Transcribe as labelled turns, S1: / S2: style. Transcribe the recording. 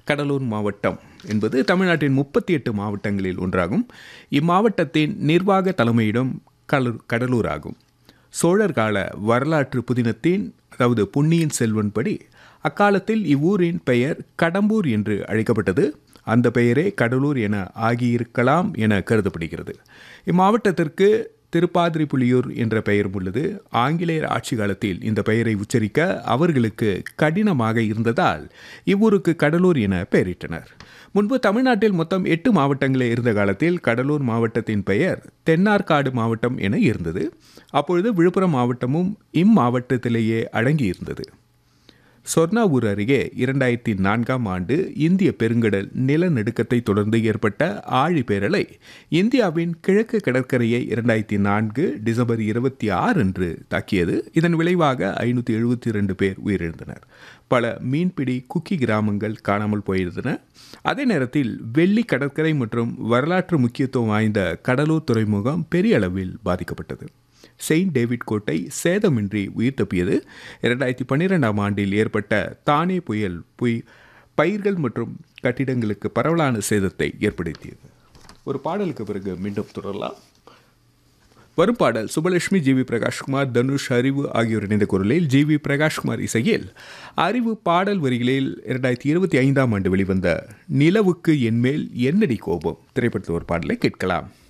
S1: கடலூர் மாவட்டம் என்பது தமிழ்நாட்டின் முப்பத்தி எட்டு மாவட்டங்களில் ஒன்றாகும் இம்மாவட்டத்தின் நிர்வாக தலைமையிடம் கடலூர் கடலூர் ஆகும் சோழர் கால வரலாற்று புதினத்தின் அதாவது பொன்னியின் செல்வன் படி அக்காலத்தில் இவ்வூரின் பெயர் கடம்பூர் என்று அழைக்கப்பட்டது அந்த பெயரே கடலூர் என ஆகியிருக்கலாம் என கருதப்படுகிறது இம்மாவட்டத்திற்கு திருப்பாதிரிப்புலியூர் என்ற பெயரும் உள்ளது ஆங்கிலேயர் ஆட்சி காலத்தில் இந்த பெயரை உச்சரிக்க அவர்களுக்கு கடினமாக இருந்ததால் இவ்வூருக்கு கடலூர் என பெயரிட்டனர் முன்பு தமிழ்நாட்டில் மொத்தம் எட்டு மாவட்டங்களே இருந்த காலத்தில் கடலூர் மாவட்டத்தின் பெயர் தென்னார்காடு மாவட்டம் என இருந்தது அப்பொழுது விழுப்புரம் மாவட்டமும் இம்மாவட்டத்திலேயே அடங்கியிருந்தது சொர்ணாவூர் அருகே இரண்டாயிரத்தி நான்காம் ஆண்டு இந்திய பெருங்கடல் நிலநடுக்கத்தை தொடர்ந்து ஏற்பட்ட ஆழிப்பேரலை இந்தியாவின் கிழக்கு கடற்கரையை இரண்டாயிரத்தி நான்கு டிசம்பர் இருபத்தி ஆறு அன்று தாக்கியது இதன் விளைவாக ஐநூற்றி எழுபத்தி ரெண்டு பேர் உயிரிழந்தனர் பல மீன்பிடி குக்கி கிராமங்கள் காணாமல் போயிருந்தன அதே நேரத்தில் வெள்ளி கடற்கரை மற்றும் வரலாற்று முக்கியத்துவம் வாய்ந்த கடலூர் துறைமுகம் பெரிய அளவில் பாதிக்கப்பட்டது செயின்ட் டேவிட் கோட்டை சேதமின்றி உயிர் தப்பியது இரண்டாயிரத்தி பன்னிரெண்டாம் ஆண்டில் ஏற்பட்ட தானே புயல் புய் பயிர்கள் மற்றும் கட்டிடங்களுக்கு பரவலான சேதத்தை ஏற்படுத்தியது ஒரு பாடலுக்கு பிறகு மீண்டும் தொடரலாம் வரும் பாடல் சுபலட்சுமி ஜி வி பிரகாஷ்குமார் தனுஷ் அறிவு ஆகியோர் இணைந்த குரலில் ஜி வி பிரகாஷ்குமார் இசையில் அறிவு பாடல் வரிகளில் இரண்டாயிரத்தி இருபத்தி ஐந்தாம் ஆண்டு வெளிவந்த நிலவுக்கு என்மேல் என்னடி கோபம் திரைப்படத்தில் ஒரு பாடலை கேட்கலாம்